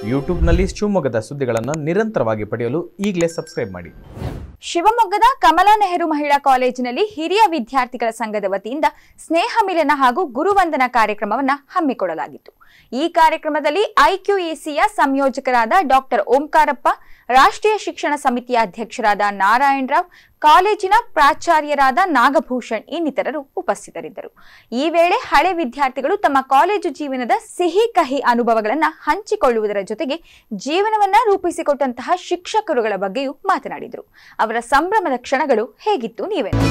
ಯೂಟ್ಯೂಬ್ನಲ್ಲಿ ಶಿವಮೊಗ್ಗದ ಸುದ್ದಿಗಳನ್ನು ನಿರಂತರವಾಗಿ ಪಡೆಯಲು ಈಗಲೇ ಸಬ್ಸ್ಕ್ರೈಬ್ ಮಾಡಿ ಶಿವಮೊಗ್ಗದ ಕಮಲಾ ನೆಹರು ಮಹಿಳಾ ಕಾಲೇಜಿನಲ್ಲಿ ಹಿರಿಯ ವಿದ್ಯಾರ್ಥಿಗಳ ಸಂಘದ ವತಿಯಿಂದ ಸ್ನೇಹ ಮಿಲನ ಹಾಗೂ ಗುರುವಂದನಾ ಕಾರ್ಯಕ್ರಮವನ್ನ ಹಮ್ಮಿಕೊಳ್ಳಲಾಗಿತ್ತು ಈ ಕಾರ್ಯಕ್ರಮದಲ್ಲಿ ಐಕ್ಯುಎಸಿಯ ಸಂಯೋಜಕರಾದ ಡಾಕ್ಟರ್ ಓಂಕಾರಪ್ಪ ರಾಷ್ಟ್ರೀಯ ಶಿಕ್ಷಣ ಸಮಿತಿಯ ಅಧ್ಯಕ್ಷರಾದ ನಾರಾಯಣ್ ರಾವ್ ಕಾಲೇಜಿನ ಪ್ರಾಚಾರ್ಯರಾದ ನಾಗಭೂಷಣ್ ಇನ್ನಿತರರು ಉಪಸ್ಥಿತರಿದ್ದರು ಈ ವೇಳೆ ಹಳೆ ವಿದ್ಯಾರ್ಥಿಗಳು ತಮ್ಮ ಕಾಲೇಜು ಜೀವನದ ಸಿಹಿ ಕಹಿ ಅನುಭವಗಳನ್ನು ಹಂಚಿಕೊಳ್ಳುವುದರ ಜೊತೆಗೆ ಜೀವನವನ್ನ ರೂಪಿಸಿಕೊಟ್ಟಂತಹ ಶಿಕ್ಷಕರುಗಳ ಬಗ್ಗೆಯೂ ಮಾತನಾಡಿದರು ಅವರ ಸಂಭ್ರಮದ ಕ್ಷಣಗಳು ಹೇಗಿತ್ತು ನೀವೇ ನೋಡಿ.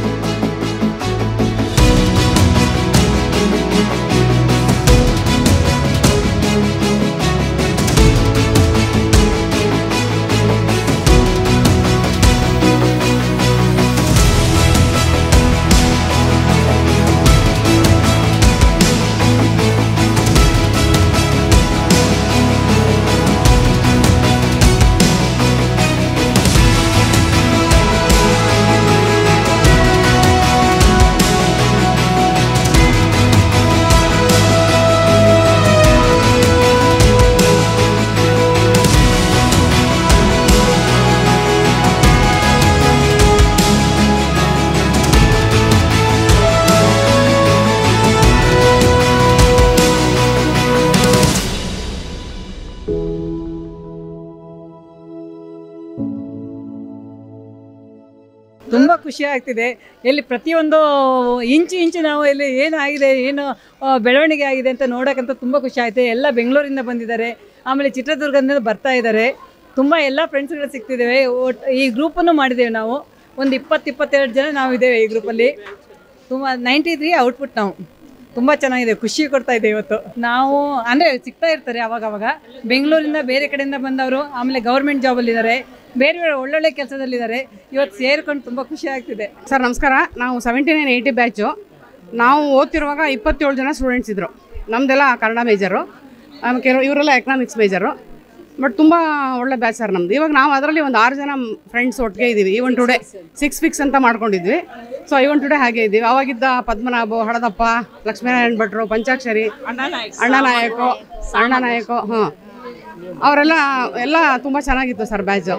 ತುಂಬ ಖುಷಿ ಆಗ್ತಿದೆ ಇಲ್ಲಿ ಪ್ರತಿಯೊಂದು ಇಂಚು ಇಂಚು ನಾವು ಇಲ್ಲಿ ಏನಾಗಿದೆ ಏನು ಆ, ಬೆಳವಣಿಗೆ ಆಗಿದೆ ಅಂತ ನೋಡೋಕ್ಕಂತ ತುಂಬ ಖುಷಿ ಆಯಿತು ಎಲ್ಲ ಬೆಂಗಳೂರಿಂದ ಬಂದಿದ್ದಾರೆ ಆಮೇಲೆ ಚಿತ್ರದುರ್ಗದಿಂದ ಬರ್ತಾ ಇದ್ದಾರೆ ತುಂಬ ಎಲ್ಲ ಫ್ರೆಂಡ್ಸ್ಗಳು ಸಿಗ್ತಿದ್ದೇವೆ ಒಟ್ ಈ ಗ್ರೂಪನ್ನು ಮಾಡಿದ್ದೇವೆ ನಾವು ಒಂದು ಇಪ್ಪತ್ತು ಇಪ್ಪತ್ತೆರಡು ಜನ ನಾವು ಇದ್ದೇವೆ ಈ ಗ್ರೂಪಲ್ಲಿ ತುಂಬ ನೈಂಟಿ ತ್ರೀ ಔಟ್ಪುಟ್ ನಾವು ತುಂಬ ಚೆನ್ನಾಗಿದೆ ಖುಷಿ ಕೊಡ್ತಾ ಇದೆ ಇವತ್ತು ನಾವು ಅಂದರೆ ಸಿಗ್ತಾ ಇರ್ತಾರೆ ಅವಾಗ ಅವಾಗ ಬೆಂಗಳೂರಿಂದ ಬೇರೆ ಕಡೆಯಿಂದ ಬಂದವರು ಆಮೇಲೆ ಗೌರ್ಮೆಂಟ್ ಜಾಬಲ್ಲಿದ್ದಾರೆ ಬೇರೆ ಬೇರೆ ಒಳ್ಳೊಳ್ಳೆ ಕೆಲಸದಲ್ಲಿದ್ದಾರೆ ಇವತ್ತು ಸೇರ್ಕೊಂಡು ತುಂಬ ಖುಷಿ ಆಗ್ತಿದೆ ಸರ್ ನಮಸ್ಕಾರ ನಾವು ಸೆವೆಂಟಿ ನೈನ್ ಏಯ್ಟಿ ಬ್ಯಾಚು ನಾವು ಓದ್ತಿರುವಾಗ ಇಪ್ಪತ್ತೇಳು ಜನ ಸ್ಟೂಡೆಂಟ್ಸ್ ಇದ್ದರು ನಮ್ಮದೆಲ್ಲ ಕನ್ನಡ ಮೇಜರು ಆಮೇಲೆ ಕೆಲವು ಇವರೆಲ್ಲ ಎಕನಾಮಿಕ್ಸ್ ಮೇಜರು ಬಟ್ ತುಂಬ ಒಳ್ಳೆ ಬ್ಯಾಚ್ ಸರ್ ನಮ್ಮದು ಇವಾಗ ನಾವು ಅದರಲ್ಲಿ ಒಂದು ಆರು ಜನ ಫ್ರೆಂಡ್ಸ್ ಒಟ್ಟಿಗೆ ಇದ್ದೀವಿ ಈವನ್ ಟುಡೇ ಸಿಕ್ಸ್ ಫಿಕ್ಸ್ ಅಂತ ಮಾಡ್ಕೊಂಡಿದ್ವಿ ಸೊ ಇವನ್ ಟುಡೇ ಹಾಗೆ ಇದ್ದೀವಿ ಅವಾಗಿದ್ದ ಪದ್ಮನಾಭ ಹಳದಪ್ಪ ಲಕ್ಷ್ಮೀನಾರಾಯಣ ಭಟ್ರು ಪಂಚಾಕ್ಷರಿ ಅಣ್ಣ ನಾಯಕು ಅಣ್ಣ ನಾಯಕು ಹಾಂ ಅವರೆಲ್ಲ ಎಲ್ಲ ತುಂಬ ಚೆನ್ನಾಗಿತ್ತು ಸರ್ ಬ್ಯಾಚು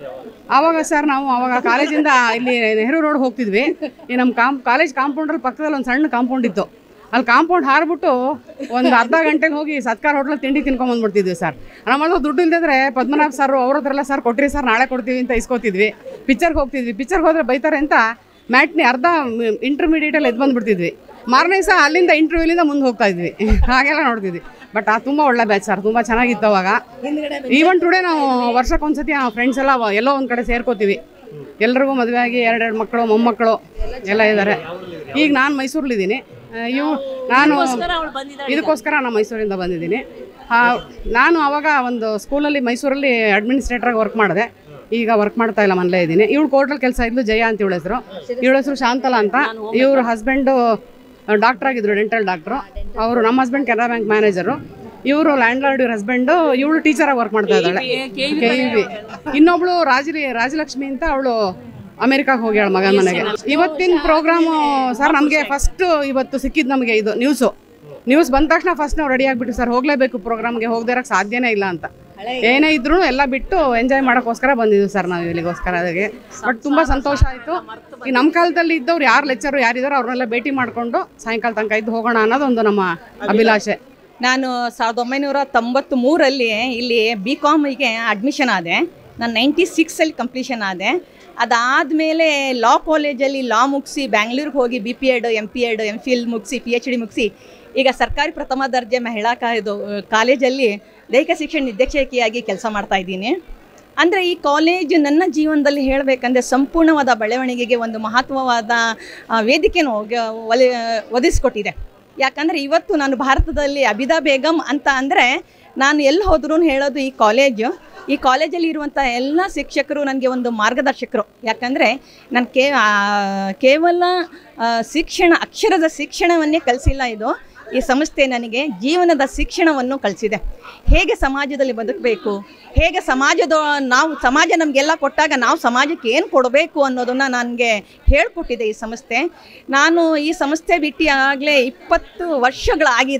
ಆವಾಗ ಸರ್ ನಾವು ಅವಾಗ ಕಾಲೇಜಿಂದ ಇಲ್ಲಿ ನೆಹರು ರೋಡ್ ಹೋಗ್ತಿದ್ವಿ ಈ ನಮ್ಮ ಕಾಮ್ ಕಾಲೇಜ್ ಕಾಂಪೌಂಡ್ರಲ್ಲಿ ಪಕ್ಕದಲ್ಲಿ ಒಂದು ಸಣ್ಣ ಕಾಂಪೌಂಡ್ ಇತ್ತು ಅಲ್ಲಿ ಕಾಂಪೌಂಡ್ ಹಾರ್ಬಿಟ್ಟು ಒಂದು ಅರ್ಧ ಗಂಟೆಗೆ ಹೋಗಿ ಸತ್ಕಾರ ಹೋಟ್ಲಲ್ಲಿ ತಿಂಡಿ ತಿನ್ಕೊಂಬಂದ್ಬಿಡ್ತಿದ್ವಿ ಸರ್ ನಮ್ಮದು ದುಡ್ಡು ಇಲ್ದಿದ್ರೆ ಪದ್ಮನಾಭ ಸರ್ ಅವ್ರ ಹತ್ರ ಎಲ್ಲ ಸರ್ ಕೊಟ್ರಿ ಸರ್ ನಾಳೆ ಕೊಡ್ತೀವಿ ಅಂತ ಇಸ್ಕೊತಿದ್ವಿ ಪಿಕ್ಚರ್ಗೆ ಹೋಗ್ತಿದ್ವಿ ಪಿಕ್ಚರ್ಗೆ ಹೋದ್ರೆ ಬೈತಾರೆ ಅಂತ ಮ್ಯಾಟ್ನಿ ಅರ್ಧ ಇಂಟರ್ಮೀಡಿಯೇಟಲ್ಲಿ ಎದ್ದು ಬಂದ್ಬಿಡ್ತಿದ್ವಿ ಮಾರನೇ ಸಹ ಅಲ್ಲಿಂದ ಇಂಟರ್ವ್ಯೂಲಿಂದ ಮುಂದೆ ಹೋಗ್ತಾ ಇದ್ವಿ ಹಾಗೆಲ್ಲ ನೋಡ್ತಿದ್ವಿ ಬಟ್ ಆ ತುಂಬ ಒಳ್ಳೆ ಬ್ಯಾಚ್ ಸರ್ ತುಂಬ ಚೆನ್ನಾಗಿತ್ತು ಅವಾಗ ಈವನ್ ಟುಡೇ ನಾವು ವರ್ಷಕ್ಕೊಂದ್ಸತಿ ಆ ಫ್ರೆಂಡ್ಸ್ ಎಲ್ಲ ವ- ಎಲ್ಲೋ ಒಂದು ಕಡೆ ಸೇರ್ಕೋತೀವಿ ಎಲ್ರಿಗೂ ಮದುವೆ ಆಗಿ ಎರಡೆರಡು ಮಕ್ಕಳು ಮೊಮ್ಮಕ್ಕಳು ಎಲ್ಲ ಇದ್ದಾರೆ ಈಗ ನಾನು ಮೈಸೂರಲ್ಲಿದ್ದೀನಿ ಇವು ನಾನು ಇದಕ್ಕೋಸ್ಕರ ನಾನು ಮೈಸೂರಿಂದ ಬಂದಿದ್ದೀನಿ ಆ, ನಾನು ಅವಾಗ ಒಂದು ಸ್ಕೂಲಲ್ಲಿ ಮೈಸೂರಲ್ಲಿ ಅಡ್ಮಿನಿಸ್ಟ್ರೇಟರಾಗಿ ವರ್ಕ್ ಮಾಡಿದೆ ಈಗ ವರ್ಕ್ ಮಾಡ್ತಾ ಇಲ್ಲ ಮನೇಲೇ ಇದ್ದೀನಿ ಇವಳು ಕೋರ್ಟಲ್ಲಿ ಕೆಲಸ ಇದ್ಲು ಜಯ ಅಂತ ಇವಳ ಹೆಸರು ಇವಳ ಹೆಸರು ಶಾಂತಲಾ ಅಂತ ಇವ್ರ ಹಸ್ಬೆಂಡು ಡಾಕ್ಟರ್ ಆಗಿದ್ರು ಡೆಂಟಲ್ ಡಾಕ್ಟ್ರು ಅವರು ನಮ್ಮ ಹಸ್ಬೆಂಡ್ ಕೆನರಾ ಬ್ಯಾಂಕ್ ಮ್ಯಾನೇಜರು ಇವರು ಲ್ಯಾಂಡ್ ಲಾರ್ಡ್ ಇವ್ರ ಹಸ್ಬೆಂಡು ಇವಳು ಟೀಚರಾಗಿ ವರ್ಕ್ ಮಾಡ್ತಾ ಇದ್ದಾಳೆ ಕೆ ವಿ ಇನ್ನೊಬ್ಳು ರಾಜಲಿ ರಾಜಲಕ್ಷ್ಮಿ ಅಂತ ಅವಳು ಅಮೆರಿಕಾಗೆ ಹೋಗ್ಯಾಳ ಮಗನ ಮನೆಗೆ ಇವತ್ತಿನ ಪ್ರೋಗ್ರಾಮು ಸರ್ ನಮಗೆ ಫಸ್ಟ್ ಇವತ್ತು ಸಿಕ್ಕಿದ್ದು ನಮಗೆ ಇದು ನ್ಯೂಸು ನ್ಯೂಸ್ ಬಂದ ತಕ್ಷಣ ಫಸ್ಟ್ ನಾವು ರೆಡಿ ಆಗಿಬಿಟ್ಟು ಸರ್ ಹೋಗಲೇಬೇಕು ಪ್ರೋಗ್ರಾಮ್ಗೆ ಹೋಗದೇ ಇರೋಕ್ಕೆ ಸಾಧ್ಯನೇ ಇಲ್ಲ ಅಂತ ಏನೇ ಇದ್ರೂ ಎಲ್ಲ ಬಿಟ್ಟು ಎಂಜಾಯ್ ಮಾಡೋಕ್ಕೋಸ್ಕರ ಬಂದಿದ್ವಿ ಸರ್ ನಾವು ಇಲ್ಲಿಗೋಸ್ಕರ ಅದಕ್ಕೆ ಬಟ್ ತುಂಬ ಸಂತೋಷ ಆಯಿತು ಈ ನಮ್ಮ ಕಾಲದಲ್ಲಿ ಇದ್ದವ್ರು ಯಾರು ಲೆಕ್ಚರು ಯಾರಿದ್ದಾರೋ ಅವ್ರನ್ನೆಲ್ಲ ಭೇಟಿ ಮಾಡಿಕೊಂಡು ಸಾಯಂಕಾಲ ತನಕ ಇದ್ದು ಹೋಗೋಣ ಅನ್ನೋದೊಂದು ನಮ್ಮ ಅಭಿಲಾಷೆ ನಾನು ಸಾವಿರದ ಒಂಬೈನೂರ ತೊಂಬತ್ತು ಮೂರಲ್ಲಿ ಇಲ್ಲಿ ಬಿ ಕಾಮಿಗೆ ಅಡ್ಮಿಷನ್ ಆದೆ ನಾನು ನೈಂಟಿ ಸಿಕ್ಸಲ್ಲಿ ಕಂಪ್ಲೀಷನ್ ಆದೆ ಅದಾದಮೇಲೆ ಲಾ ಕಾಲೇಜಲ್ಲಿ ಲಾ ಮುಗಿಸಿ ಬ್ಯಾಂಗ್ಳೂರಿಗೆ ಹೋಗಿ B P Ed M P Ed M Phil ಮುಗಿಸಿ ಪಿ ಎಚ್ ಡಿ ಮುಗಿಸಿ ಈಗ ಸರ್ಕಾರಿ ಪ್ರಥಮ ದರ್ಜೆ ಮಹಿಳಾ ಕಾ ಇದು ಕಾಲೇಜಲ್ಲಿ ದೈಹಿಕ ಶಿಕ್ಷಣ ನಿರ್ದೇಶಕಿಯಾಗಿ ಕೆಲಸ ಮಾಡ್ತಾ ಇದ್ದೀನಿ ಅಂದರೆ ಈ ಕಾಲೇಜು ನನ್ನ ಜೀವನದಲ್ಲಿ ಹೇಳಬೇಕಂದ್ರೆ ಸಂಪೂರ್ಣವಾದ ಬೆಳವಣಿಗೆಗೆ ಒಂದು ಮಹತ್ವವಾದ ಆ, ವೇದಿಕೆಯನ್ನು ಒಗ- ಒಲೆ ಒದಗಿಸ್ಕೊಟ್ಟಿದೆ ಯಾಕಂದರೆ ಇವತ್ತು ನಾನು ಭಾರತದಲ್ಲಿ ಅಬಿದಾ ಬೇಗಂ ಅಂತ ಅಂದರೆ ನಾನು ಎಲ್ಲಿ ಹೋದ್ರೂ ಹೇಳೋದು ಈ ಕಾಲೇಜು ಈ ಕಾಲೇಜಲ್ಲಿ ಇರುವಂಥ ಎಲ್ಲ ಶಿಕ್ಷಕರು ನನಗೆ ಒಂದು ಮಾರ್ಗದರ್ಶಕರು ಯಾಕಂದರೆ ನಾನು ಕೇ ಆ, ಕೇವಲ ಆ, ಶಿಕ್ಷಣ ಅಕ್ಷರದ ಶಿಕ್ಷಣವನ್ನೇ ಕಲಿಸಿಲ್ಲ ಇದು ಈ ಸಂಸ್ಥೆ ನನಗೆ ಜೀವನದ ಶಿಕ್ಷಣವನ್ನು ಕಲಿಸಿದೆ ಹೇಗೆ ಸಮಾಜದಲ್ಲಿ ಬದುಕಬೇಕು ಹೇಗೆ ಸಮಾಜದ ನಾವು ಸಮಾಜ ನಮಗೆಲ್ಲ ಕೊಟ್ಟಾಗ ನಾವು ಸಮಾಜಕ್ಕೆ ಏನು ಕೊಡಬೇಕು ಅನ್ನೋದನ್ನು ನನಗೆ ಹೇಳ್ಕೊಟ್ಟಿದೆ ಈ ಸಂಸ್ಥೆ ನಾನು ಈ ಸಂಸ್ಥೆ ಬಿಟ್ಟು ಆಗಲೇ ಇಪ್ಪತ್ತು ವರ್ಷಗಳಾಗಿದೆ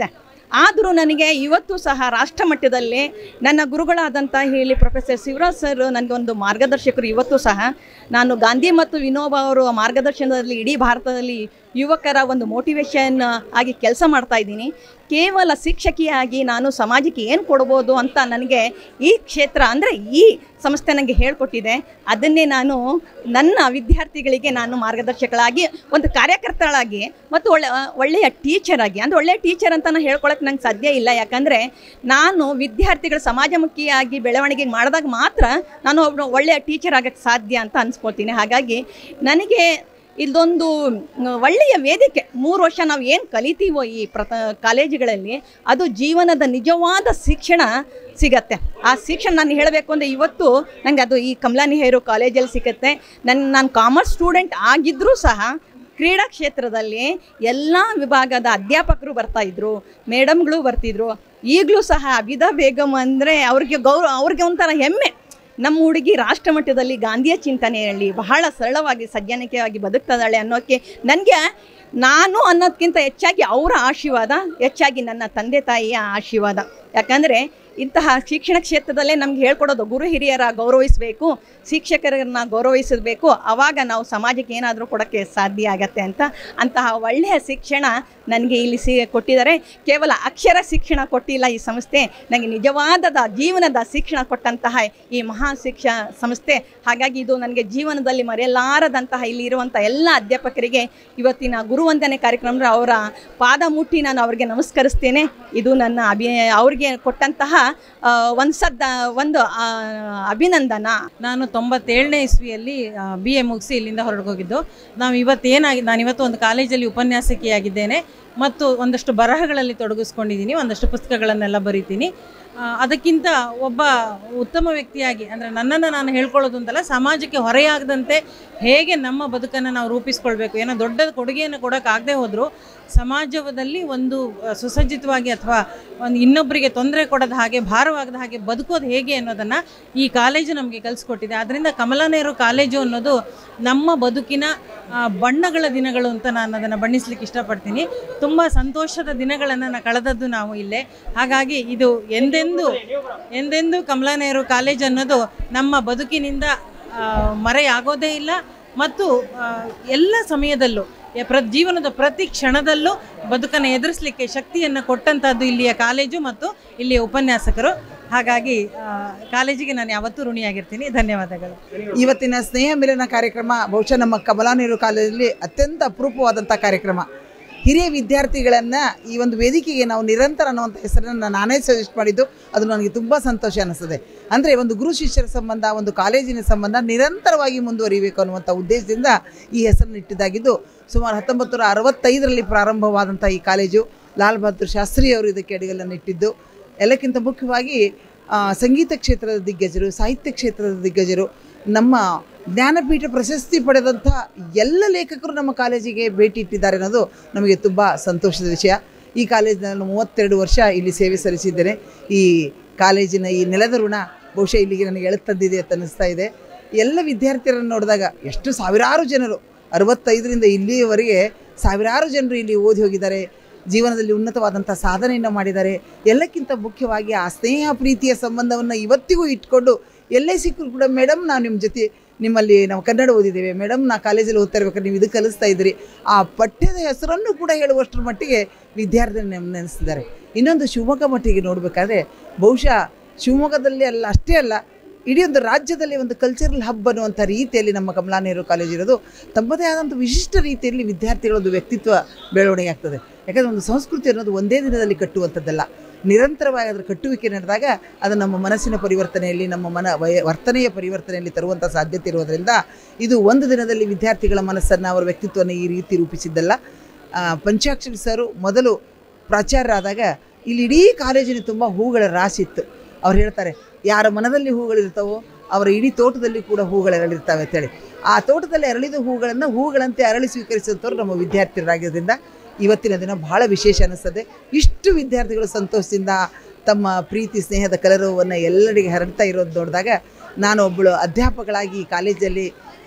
ಆದರೂ ನನಗೆ ಇವತ್ತು ಸಹ ರಾಷ್ಟ್ರ ಮಟ್ಟದಲ್ಲಿ ನನ್ನ ಗುರುಗಳಾದಂಥ ಹೇಳಿ ಪ್ರೊಫೆಸರ್ ಶಿವರಾಜ್ ಸರ್ ನನಗೆ ಒಂದು ಮಾರ್ಗದರ್ಶಕರು ಇವತ್ತು ಸಹ ನಾನು ಗಾಂಧಿ ಮತ್ತು ವಿನೋಬಾ ಅವರು ಮಾರ್ಗದರ್ಶನದಲ್ಲಿ ಇಡೀ ಭಾರತದಲ್ಲಿ ಯುವಕರ ಒಂದು ಮೋಟಿವೇಶನ್ ಆಗಿ ಕೆಲಸ ಮಾಡ್ತಾ ಇದ್ದೀನಿ ಕೇವಲ ಶಿಕ್ಷಕಿಯಾಗಿ ನಾನು ಸಮಾಜಕ್ಕೆ ಏನು ಕೊಡ್ಬೋದು ಅಂತ ನನಗೆ ಈ ಕ್ಷೇತ್ರ ಅಂದರೆ ಈ ಸಂಸ್ಥೆ ನನಗೆ ಹೇಳಿಕೊಟ್ಟಿದೆ ಅದನ್ನೇ ನಾನು ನನ್ನ ವಿದ್ಯಾರ್ಥಿಗಳಿಗೆ ನಾನು ಮಾರ್ಗದರ್ಶಕಳಾಗಿ ಒಂದು ಕಾರ್ಯಕರ್ತಳಾಗಿ ಮತ್ತು ಒಳ್ಳೆ ಒಳ್ಳೆಯ ಟೀಚರ್ ಆಗಿ ಅಂದರೆ ಒಳ್ಳೆಯ ಟೀಚರ್ ಅಂತ ನಾನು ಹೇಳ್ಕೊಳಕ್ಕೆ ನಂಗೆ ಸಾಧ್ಯ ಇಲ್ಲ ಯಾಕಂದರೆ ನಾನು ವಿದ್ಯಾರ್ಥಿಗಳು ಸಮಾಜಮುಖಿಯಾಗಿ ಬೆಳವಣಿಗೆ ಮಾಡಿದಾಗ ಮಾತ್ರ ನಾನು ಒಬ್ಬ ಒಳ್ಳೆಯ ಟೀಚರ್ ಆಗಕ್ಕೆ ಸಾಧ್ಯ ಅಂತ ಅನ್ಸ್ಕೊಳ್ತೀನಿ ಹಾಗಾಗಿ ನನಗೆ ಇದೊಂದು ಮ್, ಒಳ್ಳೆಯ ವೇದಿಕೆ ಮೂರು ವರ್ಷ ನಾವು ಏನು ಕಲಿತೀವೋ ಈ ಪ್ರತ ಕಾಲೇಜುಗಳಲ್ಲಿ ಅದು ಜೀವನದ ನಿಜವಾದ ಶಿಕ್ಷಣ ಸಿಗತ್ತೆ ಆ ಶಿಕ್ಷಣ ನಾನು ಹೇಳಬೇಕು ಅಂದರೆ ಇವತ್ತು ನನಗೆ ಅದು ಈ ಕಮಲಾ ನೆಹರು ಕಾಲೇಜಲ್ಲಿ ಸಿಗುತ್ತೆ ನನ್ನ ನಾನು ಕಾಮರ್ಸ್ ಸ್ಟೂಡೆಂಟ್ ಆಗಿದ್ದರೂ ಸಹ ಕ್ರೀಡಾ ಕ್ಷೇತ್ರದಲ್ಲಿ ಎಲ್ಲ ವಿಭಾಗದ ಅಧ್ಯಾಪಕರು ಬರ್ತಾ ಇದ್ರು ಮೇಡಮ್ಗಳು ಬರ್ತಿದ್ರು ಈಗಲೂ ಸಹ ಅಬಿದಾ ಬೇಗಮ್ ಅಂದರೆ ಅವ್ರಿಗೆ ಗೌರವ ಅವ್ರಿಗೆ ಒಂಥರ ಹೆಮ್ಮೆ ನಮ್ಮ ಹುಡುಗಿ ರಾಷ್ಟ್ರ ಮಟ್ಟದಲ್ಲಿ ಗಾಂಧಿಯ ಚಿಂತನೆಯಲ್ಲಿ ಬಹಳ ಸರಳವಾಗಿ ಸಜ್ಜನಿಕೆಯಾಗಿ ಬದುಕ್ತದಾಳೆ ಅನ್ನೋಕ್ಕೆ ನನಗೆ ನಾನು ಅನ್ನೋದಕ್ಕಿಂತ ಹೆಚ್ಚಾಗಿ ಅವರ ಆಶೀರ್ವಾದ ಹೆಚ್ಚಾಗಿ ನನ್ನ ತಂದೆ ತಾಯಿಯ ಆಶೀರ್ವಾದ ಯಾಕಂದರೆ ಇಂತಹ ಶಿಕ್ಷಣ ಕ್ಷೇತ್ರದಲ್ಲೇ ನಮ್ಗೆ ಹೇಳ್ಕೊಡೋದು ಗುರು ಹಿರಿಯರ ಗೌರವಿಸಬೇಕು ಶಿಕ್ಷಕರನ್ನ ಗೌರವಿಸಬೇಕು ಆವಾಗ ನಾವು ಸಮಾಜಕ್ಕೆ ಏನಾದರೂ ಕೊಡೋಕ್ಕೆ ಸಾಧ್ಯ ಆಗತ್ತೆ ಅಂತ ಅಂತಹ ಒಳ್ಳೆಯ ಶಿಕ್ಷಣ ನನಗೆ ಇಲ್ಲಿ ಸಿ ಕೊಟ್ಟಿದ್ದಾರೆ ಕೇವಲ ಅಕ್ಷರ ಶಿಕ್ಷಣ ಕೊಟ್ಟಿಲ್ಲ ಈ ಸಂಸ್ಥೆ ನನಗೆ ನಿಜವಾದ ಜೀವನದ ಶಿಕ್ಷಣ ಕೊಟ್ಟಂತಹ ಈ ಮಹಾ ಶಿಕ್ಷಣ ಸಂಸ್ಥೆ ಹಾಗಾಗಿ ಇದು ನನಗೆ ಜೀವನದಲ್ಲಿ ಮರೆಯಲಾರದಂತಹ ಇಲ್ಲಿ ಇರುವಂಥ ಎಲ್ಲ ಅಧ್ಯಾಪಕರಿಗೆ ಇವತ್ತಿನ ಗುರುವಂದನೆ ಕಾರ್ಯಕ್ರಮ ಅವರ ಪಾದ ಮುಟ್ಟಿ ನಾನು ಅವರಿಗೆ ನಮಸ್ಕರಿಸ್ತೇನೆ ಇದು ನನ್ನ ಅಭಿ ಅವ್ರಿಗೆ ಕೊಟ್ಟಂತಹ ಆ, ಒಂದು ಸದ್ದ ಒಂದು ಆ, ಅಭಿನಂದನ ನಾನು ತೊಂಬತ್ತೇಳನೇ ಇಸ್ವಿಯಲ್ಲಿ ಬಿ ಎ ಮುಗಿಸಿ ಇಲ್ಲಿಂದ ಹೊರಟೋಗಿದ್ದು ನಾವು ಇವತ್ತೇನಾಗಿ ನಾನು ಇವತ್ತು ಒಂದು ಕಾಲೇಜಲ್ಲಿ ಉಪನ್ಯಾಸಕಿಯಾಗಿದ್ದೇನೆ ಮತ್ತು ಒಂದಷ್ಟು ಬರಹಗಳಲ್ಲಿ ತೊಡಗಿಸ್ಕೊಂಡಿದ್ದೀನಿ ಒಂದಷ್ಟು ಪುಸ್ತಕಗಳನ್ನೆಲ್ಲ ಬರಿತೀನಿ ಆ, ಅದಕ್ಕಿಂತ ಒಬ್ಬ ಉತ್ತಮ ವ್ಯಕ್ತಿಯಾಗಿ ಅಂದರೆ ನನ್ನನ್ನು ನಾನು ಹೇಳ್ಕೊಳ್ಳೋದು ಅಂತಲ್ಲ ಸಮಾಜಕ್ಕೆ ಹೊರೆಯಾಗದಂತೆ ಹೇಗೆ ನಮ್ಮ ಬದುಕನ್ನು ನಾವು ರೂಪಿಸ್ಕೊಳ್ಬೇಕು ಏನೋ ದೊಡ್ಡ ಕೊಡುಗೆಯನ್ನು ಕೊಡೋಕ್ಕಾಗದೆ ಹೋದರೂ ಸಮಾಜದಲ್ಲಿ ಒಂದು ಆ, ಸುಸಜ್ಜಿತವಾಗಿ ಅಥವಾ ಒಂದು ಇನ್ನೊಬ್ಬರಿಗೆ ತೊಂದರೆ ಕೊಡದ ಹಾಗೆ ಭಾರವಾಗದ ಹಾಗೆ ಬದುಕೋದು ಹೇಗೆ ಅನ್ನೋದನ್ನು ಈ ಕಾಲೇಜು ನಮಗೆ ಕಲಿಸ್ಕೊಟ್ಟಿದೆ ಆದ್ದರಿಂದ ಕಮಲಾ ನೆಹರು ಕಾಲೇಜು ಅನ್ನೋದು ನಮ್ಮ ಬದುಕಿನ ಆ, ಬಣ್ಣಗಳ ದಿನಗಳು ಅಂತ ನಾನು ಅದನ್ನು ಬಣ್ಣಿಸ್ಲಿಕ್ಕೆ ಇಷ್ಟಪಡ್ತೀನಿ ತುಂಬ ಸಂತೋಷದ ದಿನಗಳನ್ನು ನಾನು ಕಳೆದದ್ದು ನಾವು ಇಲ್ಲೇ ಹಾಗಾಗಿ ಇದು ಎಂದೆಂದೂ ಎಂದೆಂದೂ ಕಮಲಾ ನೆಹರು ಕಾಲೇಜ್ ಅನ್ನೋದು ನಮ್ಮ ಬದುಕಿನಿಂದ ಆ, ಮರೆಯಾಗೋದೇ ಇಲ್ಲ ಮತ್ತು ಆ, ಎಲ್ಲ ಸಮಯದಲ್ಲೂ ಯ- ಪ್ರ ಜೀವನದ ಪ್ರತಿ ಕ್ಷಣದಲ್ಲೂ ಬದುಕನ್ನು ಎದುರಿಸಲಿಕ್ಕೆ ಶಕ್ತಿಯನ್ನು ಕೊಟ್ಟಂಥದ್ದು ಇಲ್ಲಿಯ ಕಾಲೇಜು ಮತ್ತು ಇಲ್ಲಿಯ ಉಪನ್ಯಾಸಕರು ಹಾಗಾಗಿ ಆ, ಕಾಲೇಜಿಗೆ ನಾನು ಯಾವತ್ತೂ ಋಣಿಯಾಗಿರ್ತೀನಿ ಧನ್ಯವಾದಗಳು ಇವತ್ತಿನ ಸ್ನೇಹ ಮಿಲನ ಕಾರ್ಯಕ್ರಮ ಬಹುಶಃ ನಮ್ಮ ಕಮಲಾ ನೆಹರು ಕಾಲೇಜಲ್ಲಿ ಅತ್ಯಂತ ಅಪರೂಪವಾದಂಥ ಕಾರ್ಯಕ್ರಮ ಹಿರಿಯ ವಿದ್ಯಾರ್ಥಿಗಳನ್ನು ಈ ಒಂದು ವೇದಿಕೆಗೆ ನಾವು ನಿರಂತರ ಅನ್ನುವಂಥ ಹೆಸರನ್ನು ನಾನೇ ಸಜೆಸ್ಟ್ ಮಾಡಿದ್ದು ಅದು ನನಗೆ ತುಂಬ ಸಂತೋಷ ಅನ್ನಿಸ್ತದೆ ಅಂದರೆ ಒಂದು ಗುರು ಶಿಷ್ಯರ ಸಂಬಂಧ ಒಂದು ಕಾಲೇಜಿನ ಸಂಬಂಧ ನಿರಂತರವಾಗಿ ಮುಂದುವರಿಬೇಕು ಅನ್ನುವಂಥ ಉದ್ದೇಶದಿಂದ ಈ ಹೆಸರನ್ನು ಇಟ್ಟಿದ್ದಾಗಿದ್ದು ಸುಮಾರು ಹತ್ತೊಂಬತ್ತು ನೂರ ಅರವತ್ತೈದರಲ್ಲಿ ಪ್ರಾರಂಭವಾದಂಥ ಈ ಕಾಲೇಜು ಲಾಲ್ ಬಹದ್ದೂರ್ ಶಾಸ್ತ್ರಿ ಅವರು ಇದಕ್ಕೆ ಅಡಿಗಲನ್ನು ಇಟ್ಟಿದ್ದು ಎಲ್ಲಕ್ಕಿಂತ ಮುಖ್ಯವಾಗಿ ಆ, ಸಂಗೀತ ಕ್ಷೇತ್ರದ ದಿಗ್ಗಜರು ಸಾಹಿತ್ಯ ಕ್ಷೇತ್ರದ ದಿಗ್ಗಜರು ನಮ್ಮ ಜ್ಞಾನಪೀಠ ಪ್ರಶಸ್ತಿ ಪಡೆದಂಥ ಎಲ್ಲ ಲೇಖಕರು ನಮ್ಮ ಕಾಲೇಜಿಗೆ ಭೇಟಿ ಇಟ್ಟಿದ್ದಾರೆ ಅನ್ನೋದು ನಮಗೆ ತುಂಬ ಸಂತೋಷದ ವಿಷಯ ಈ ಕಾಲೇಜಿನಲ್ಲಿ ನಾನು ಮೂವತ್ತೆರಡು ವರ್ಷ ಇಲ್ಲಿ ಸೇವೆ ಸಲ್ಲಿಸಿದ್ದೇನೆ ಈ ಕಾಲೇಜಿನ ಈ ನೆಲದ ಋಣ ಬಹುಶಃ ಇಲ್ಲಿಗೆ ನನಗೆ ಎಳೆತಂದಿದೆ ಅಂತ ಅನ್ನಿಸ್ತಾ ಇದೆ ಎಲ್ಲ ವಿದ್ಯಾರ್ಥಿಯರನ್ನು ನೋಡಿದಾಗ ಎಷ್ಟು ಸಾವಿರಾರು ಜನರು ಅರವತ್ತೈದರಿಂದ ಇಲ್ಲಿಯವರೆಗೆ ಸಾವಿರಾರು ಜನರು ಇಲ್ಲಿ ಓದಿ ಹೋಗಿದ್ದಾರೆ ಜೀವನದಲ್ಲಿ ಉನ್ನತವಾದಂಥ ಸಾಧನೆಯನ್ನು ಮಾಡಿದ್ದಾರೆ ಎಲ್ಲಕ್ಕಿಂತ ಮುಖ್ಯವಾಗಿ ಆ ಸ್ನೇಹ ಪ್ರೀತಿಯ ಸಂಬಂಧವನ್ನು ಇವತ್ತಿಗೂ ಇಟ್ಕೊಂಡು ಎಲ್ಲೇ ಸಿಕ್ಕರು ಕೂಡ ಮೇಡಮ್ ನಾವು ನಿಮ್ಮ ಜೊತೆ ನಿಮ್ಮಲ್ಲಿ ನಾವು ಕನ್ನಡ ಓದಿದ್ದೇವೆ ಮೇಡಮ್ ನಾ ಕಾಲೇಜಲ್ಲಿ ಓದ್ತಾ ಇರ್ಬೇಕಾದ್ರೆ ನೀವು ಇದು ಕಲಿಸ್ತಾ ಇದ್ದೀರಿ ಆ ಪಠ್ಯದ ಹೆಸರನ್ನು ಕೂಡ ಹೇಳುವಷ್ಟರ ಮಟ್ಟಿಗೆ ವಿದ್ಯಾರ್ಥಿ ನೆನೆಸ್ತಿದ್ದಾರೆ ಇನ್ನೊಂದು ಶಿವಮೊಗ್ಗ ಮಟ್ಟಿಗೆ ನೋಡಬೇಕಾದ್ರೆ ಬಹುಶಃ ಶಿವಮೊಗ್ಗದಲ್ಲಿ ಅಲ್ಲ ಅಷ್ಟೇ ಅಲ್ಲ ಇಡೀ ಒಂದು ರಾಜ್ಯದಲ್ಲಿ ಒಂದು ಕಲ್ಚರಲ್ ಹಬ್ ಅನ್ನುವಂಥ ರೀತಿಯಲ್ಲಿ ನಮ್ಮ ಕಮಲಾ ನೆಹರು ಕಾಲೇಜ್ ಇರೋದು ತಮ್ಮದೇ ಆದಂಥ ವಿಶಿಷ್ಟ ರೀತಿಯಲ್ಲಿ ವಿದ್ಯಾರ್ಥಿಗಳೊಂದು ವ್ಯಕ್ತಿತ್ವ ಬೆಳವಣಿಗೆ ಆಗ್ತದೆ ಯಾಕಂದರೆ ಒಂದು ಸಂಸ್ಕೃತಿ ಅನ್ನೋದು ಒಂದೇ ದಿನದಲ್ಲಿ ಕಟ್ಟುವಂಥದ್ದಲ್ಲ ನಿರಂತರವಾಗಿ ಅದರ ಕಟ್ಟುವಿಕೆ ನಡೆದಾಗ ಅದು ನಮ್ಮ ಮನಸ್ಸಿನ ಪರಿವರ್ತನೆಯಲ್ಲಿ ನಮ್ಮ ಮನ ವಯ ವರ್ತನೆಯ ಪರಿವರ್ತನೆಯಲ್ಲಿ ತರುವಂಥ ಸಾಧ್ಯತೆ ಇರೋದರಿಂದ ಇದು ಒಂದು ದಿನದಲ್ಲಿ ವಿದ್ಯಾರ್ಥಿಗಳ ಮನಸ್ಸನ್ನು ಅವರ ವ್ಯಕ್ತಿತ್ವವನ್ನು ಈ ರೀತಿ ರೂಪಿಸಿದ್ದಲ್ಲ ಆ, ಪಂಚಾಕ್ಷರಿ ಸರು ಮೊದಲು ಪ್ರಾಚಾರ್ಯರಾದಾಗ ಇಲ್ಲಿ ಇಡೀ ಕಾಲೇಜಿನ ತುಂಬ ಹೂಗಳ ರಾಶಿ ಇತ್ತು ಅವ್ರು ಹೇಳ್ತಾರೆ ಯಾರ ಮನದಲ್ಲಿ ಹೂಗಳಿರ್ತಾವೋ ಅವರ ಇಡೀ ತೋಟದಲ್ಲಿ ಕೂಡ ಹೂಗಳು ಅರಳಿರ್ತವೆ ಅಂತೇಳಿ ಆ ತೋಟದಲ್ಲಿ ಅರಳಿದ ಹೂಗಳನ್ನು ಹೂಗಳಂತೆ ಅರಳಿ ಸ್ವೀಕರಿಸಿದಂಥವ್ರು ನಮ್ಮ ವಿದ್ಯಾರ್ಥಿಗಳಾಗಿರೋದ್ರಿಂದ ಇವತ್ತಿನ ದಿನ ಬಹಳ ವಿಶೇಷ ಅನ್ನಿಸ್ತದೆ ಇಷ್ಟು ವಿದ್ಯಾರ್ಥಿಗಳು ಸಂತೋಷದಿಂದ ತಮ್ಮ ಪ್ರೀತಿ ಸ್ನೇಹದ ಕಲರವವನ್ನು ಎಲ್ಲರಿಗೆ ಹರಡ್ತಾ ಇರೋದು ನೋಡಿದಾಗ ನಾನು ಒಬ್ಬಳು ಅಧ್ಯಾಪಕಳಾಗಿ ಈ ಕಾಲೇಜಲ್ಲಿ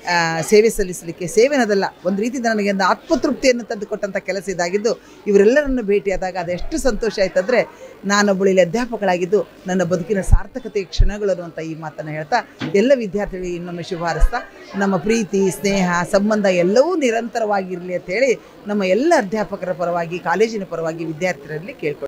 ಆ, ಸೇವೆ ಸಲ್ಲಿಸಲಿಕ್ಕೆ ಸೇವೆನದಲ್ಲ ಒಂದು ರೀತಿಯಿಂದ ನನಗೆ ಒಂದು ಆತ್ಮತೃಪ್ತಿಯನ್ನು ತಂದುಕೊಟ್ಟಂಥ ಕೆಲಸ ಇದಾಗಿದ್ದು ಇವರೆಲ್ಲರನ್ನು ಭೇಟಿಯಾದಾಗ ಅದೆಷ್ಟು ಸಂತೋಷ ಆಯ್ತಂದರೆ ನಾನೊಬ್ಬಳು ಇಲ್ಲಿ ಅಧ್ಯಾಪಕಳಾಗಿದ್ದು ನನ್ನ ಬದುಕಿನ ಸಾರ್ಥಕತೆಯ ಕ್ಷಣಗಳು ಅನ್ನುವಂಥ ಈ ಮಾತನ್ನು ಹೇಳ್ತಾ ಎಲ್ಲ ವಿದ್ಯಾರ್ಥಿಗಳಿಗೆ ಇನ್ನೊಮ್ಮೆ ಶುಭ ಹಾರೈಸ್ತಾ ನಮ್ಮ ಪ್ರೀತಿ ಸ್ನೇಹ ಸಂಬಂಧ ಎಲ್ಲವೂ ನಿರಂತರವಾಗಿರಲಿ ಅಂತ ಹೇಳಿ ನಮ್ಮ ಎಲ್ಲ ಅಧ್ಯಾಪಕರ ಪರವಾಗಿ ಕಾಲೇಜಿನ ಪರವಾಗಿ ವಿದ್ಯಾರ್ಥಿಗಳಲ್ಲಿ ಕೇಳ್ಕೊಳ್ತೀನಿ